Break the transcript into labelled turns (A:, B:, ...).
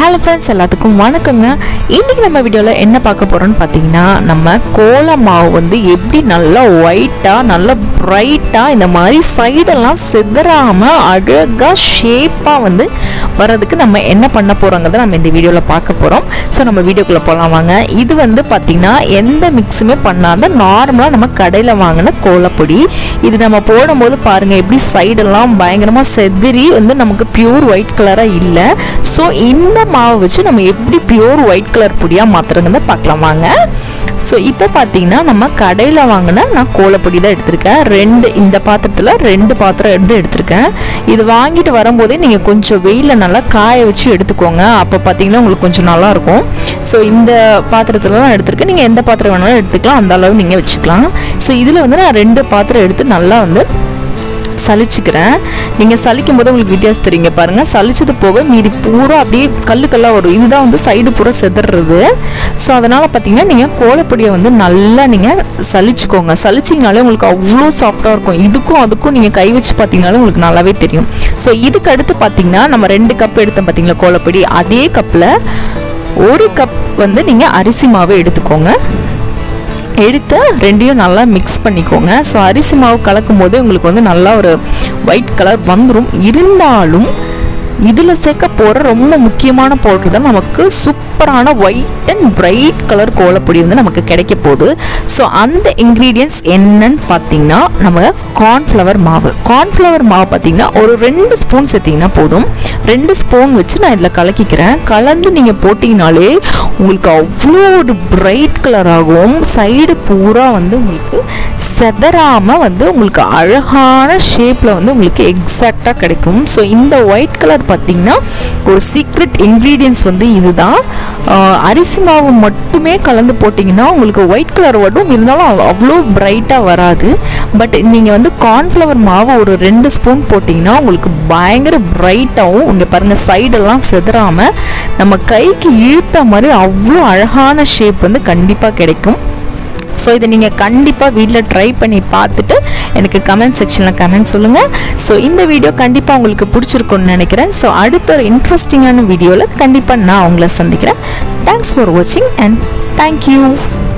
A: hello friends எல்லாத்துக்கும் வணக்கங்க இன்றைக்கி நம்ம வீடியோவில் என்ன பார்க்க போகிறோம்னு பார்த்தீங்கன்னா நம்ம கோல மாவு வந்து எப்படி நல்லா ஒயிட்டாக நல்லா ப்ரைட்டாக இந்த மாதிரி சைடெல்லாம் சிதறாமல் அழகாக ஷேப்பாக வந்து வர்றதுக்கு நம்ம என்ன பண்ண போகிறோங்கிறத நம்ம இந்த வீடியோவில் பார்க்க போகிறோம் ஸோ நம்ம வீடியோக்குள்ளே போகலாம் வாங்க இது வந்து பார்த்திங்கன்னா எந்த மிக்ஸுமே பண்ணாத நார்மலாக நம்ம கடையில் வாங்கின கோலப்பொடி இது நம்ம போடும்போது பாருங்கள் எப்படி சைடெல்லாம் பயங்கரமாக செதறி வந்து நமக்கு பியூர் ஒயிட் கலராக இல்லை ஸோ இந்த மாவை வச்சு நம்ம எப்படி பியூர் ஒயிட் கலர் பொடியாக மாற்றுறதுன்னு பார்க்கலாம் வாங்க ஸோ இப்போ பார்த்தீங்கன்னா நம்ம கடையில் வாங்கின நான் கோலப்பொடி தான் எடுத்திருக்கேன் ரெண்டு இந்த பாத்திரத்தில் ரெண்டு பாத்திரம் எடுத்து எடுத்திருக்கேன் இது வாங்கிட்டு வரும்போதே நீங்கள் கொஞ்சம் வெயிலில் நல்லா காய வச்சு எடுத்துக்கோங்க அப்போ பார்த்தீங்கன்னா உங்களுக்கு கொஞ்சம் நல்லாயிருக்கும் ஸோ இந்த பாத்திரத்தில் தான் எடுத்திருக்கேன் நீங்கள் எந்த பாத்திரம் வேணாலும் எடுத்துக்கலாம் அந்த அளவு நீங்கள் வச்சுக்கலாம் ஸோ இதில் வந்து நான் ரெண்டு பாத்திரம் எடுத்து நல்லா வந்து சலிச்சுக்கிறேன் நீங்கள் சலிக்கும் போது உங்களுக்கு வித்தியாசம் தெரியுங்க பாருங்கள் சலிச்சது போக மீதி பூரா அப்படியே கல்லு கல்லாக வரும் இதுதான் வந்து சைடு பூரா செதறது ஸோ அதனால் பார்த்தீங்கன்னா நீங்கள் கோலப்பொடியை வந்து நல்லா நீங்கள் சலிச்சுக்கோங்க சலிச்சிங்கனாலே உங்களுக்கு அவ்வளோ சாஃப்டாக இருக்கும் இதுக்கும் அதுக்கும் நீங்கள் கை வச்சு பார்த்தீங்கனாலும் உங்களுக்கு நல்லாவே தெரியும் ஸோ இதுக்கு அடுத்து பார்த்தீங்கன்னா நம்ம ரெண்டு கப் எடுத்தோம் பார்த்தீங்களா கோலப்பொடி அதே கப்பில் ஒரு கப் வந்து நீங்கள் அரிசி மாவு எடுத்துக்கோங்க எடுத்து ரெண்டையும் நல்லா மிக்ஸ் பண்ணிக்கோங்க ஸோ அரிசி மாவு கலக்கும் போது உங்களுக்கு வந்து நல்லா ஒரு ஒயிட் கலர் வந்துடும் இருந்தாலும் இதில் சேர்க்க போகிற ரொம்ப முக்கியமான பவுடர் தான் நமக்கு சூப்பரான ஒயிட் அண்ட் பிரைட் கலர் கோலப்பொடி வந்து நமக்கு கிடைக்க போகுது ஸோ அந்த இன்க்ரீடியன்ஸ் என்னன்னு பார்த்தீங்கன்னா நம்ம கார்ன்ஃப்ளவர் மாவு கார்ன்ஃப்ளவர் மாவு பார்த்தீங்கன்னா ஒரு ரெண்டு ஸ்பூன் சேர்த்திங்கன்னா போதும் ரெண்டு ஸ்பூன் வச்சு நான் இதில் கலக்கிக்கிறேன் கலந்து நீங்கள் போட்டிங்கனாலே உங்களுக்கு அவ்வளோ ஒரு பிரைட் கலர் ஆகும் சைடு பூரா வந்து உங்களுக்கு செதறாமல் வந்து உங்களுக்கு அழகான ஷேப்பில் வந்து உங்களுக்கு எக்ஸாக்டாக கிடைக்கும் ஸோ இந்த ஒயிட் கலர் பார்த்தீங்கன்னா ஒரு சீக்ரெட் இன்க்ரீடியன்ஸ் வந்து இதுதான் ஆஹ் அரிசி மாவு மட்டுமே கலந்து போட்டிங்கன்னா உங்களுக்கு ஒயிட் கலர் வரும் இருந்தாலும் அவ்- அவ்வளோ பிரைட்டாக வராது பட் நீங்கள் வந்து கார்ன்ஃப்ளவர் மாவு ஒரு ரெண்டு ஸ்பூன் போட்டிங்கன்னா உங்களுக்கு பயங்கர பிரைட்டாகவும் இங்கே பாருங்கள் சைடெல்லாம் செதறாமல் நம்ம கைக்கு இழுத்த மாதிரி அவ்வளோ அழகான ஷேப் வந்து கண்டிப்பாக கிடைக்கும் ஸோ இதை நீங்கள் கண்டிப்பாக வீட்டில் ட்ரை பண்ணி பார்த்துட்டு எனக்கு கமெண்ட் செக்ஷனில் கமெண்ட் சொல்லுங்கள் ஸோ இந்த வீடியோ கண்டிப்பாக உங்களுக்கு பிடிச்சிருக்கும்னு நினைக்கிறேன் ஸோ அடுத்த ஒரு இன்ட்ரெஸ்டிங்கான வீடியோவில் கண்டிப்பாக நான் உங்களை சந்திக்கிறேன் தேங்க்ஸ் ஃபார் வாட்சிங் அண்ட் தேங்க்யூ